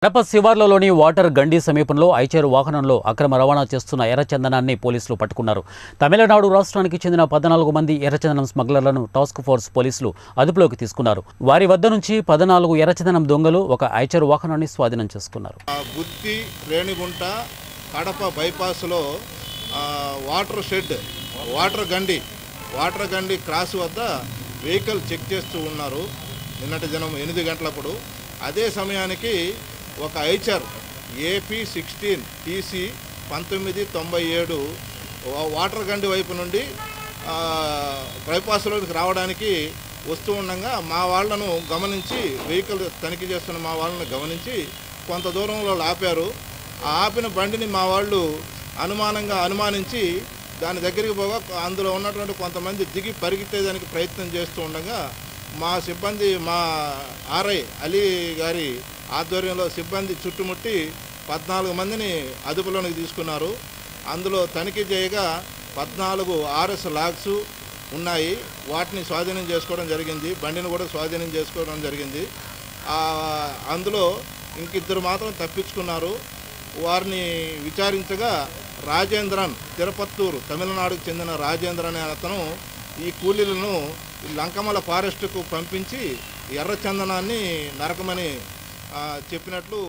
Kadapa శివార్లలోని water గండి సమీపంలో ఐచేరు వాహనంలో అక్రమ రవాణా చేస్తున్న ఎర్రచందనాన్ని పోలీసులు పట్టుకున్నారు తమిళనాడు రాష్ట్రానికి చెందిన పద్నాలుగు మంది ఎర్రచందనం స్మగ్లర్లను టాస్క్ ఫోర్స్ పోలీసులు అదుపులోకి తీసుకున్నారు వారి వద్ద నుంచి పద్నాలుగు ఎర్రచందనం దొంగలు ఒక ఐచేరు వాహనాన్ని స్వాధీనం చేసుకున్నారు ఆ గుత్తి రేణిగుంట కడప బైపాస్లో ఆ, వాటర్ షెడ్ వాటర్ గండి వాటర్ గండి క్రాస్ వద్ద వెహికల్ చెక్ చేస్తూ ఉన్నారు నిన్నటి దినం ఎనిమిది గంటలప్పుడు అదే సమయానికి ఒక ఐచర్ ఏపీ సిక్స్టీన్ టీసీ పంతొమ్మిది తొంభై ఏడు వా- వాటర్ గండి వైపు నుండి ఆ, బైపాస్లోకి రావడానికి వస్తూ ఉండగా మా వాళ్ళను గమనించి వెహికల్ తనిఖీ చేస్తున్న మా వాళ్ళని గమనించి కొంత దూరంలో ఆపారు ఆ ఆపిన బండిని మా వాళ్ళు అనుమానంగా అనుమానించి దాని దగ్గరికి పోగా అందులో ఉన్నటువంటి కొంతమంది దిగి పరిగెత్తేదానికి ప్రయత్నం చేస్తూ ఉండగా మా సిబ్బంది మా ఆర్ఐ అలీ గారి ఆధ్వర్యంలో సిబ్బంది చుట్టుముట్టి పద్నాలుగు మందిని అదుపులోనికి తీసుకున్నారు అందులో తనిఖీ చేయగా పద్నాలుగు ఆర్ఎస్ లాగ్స్ ఉన్నాయి వాటిని స్వాధీనం చేసుకోవడం జరిగింది బండిని కూడా స్వాధీనం చేసుకోవడం జరిగింది ఆ, అందులో ఇంకిద్దరు మాత్రం తప్పించుకున్నారు వారిని విచారించగా రాజేంద్రన్ తిరుపత్తూరు తమిళనాడుకు చెందిన రాజేంద్రన్ అనే అతను ఈ కూలీలను ఈ లంకమల ఫారెస్ట్కు పంపించి ఎర్రచందనాన్ని నరకమని ఆ, చెప్పినట్లు